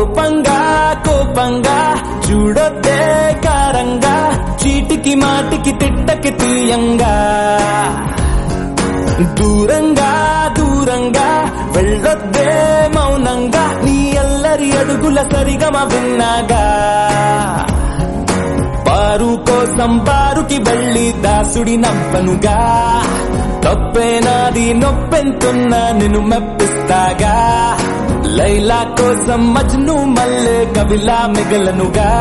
లోపంగా కోపంగా చూడొద్దే కారంగా చీటికి మాటికి తిట్టకి తీయంగా దూరంగా దూరంగా వెళ్ళొద్దే మౌనంగా నీ అల్లరి అడుగుల సరిగమ విన్నాగా పారు కోసం పారుకి వెళ్ళి దాసుడి నవ్వనుగా తప్పే నాది నొప్పెంతున్నా నిన్ను మెప్పిస్తాగా లైలా కోసం మజ్ను మల్లె కవిలా మిగలనుగా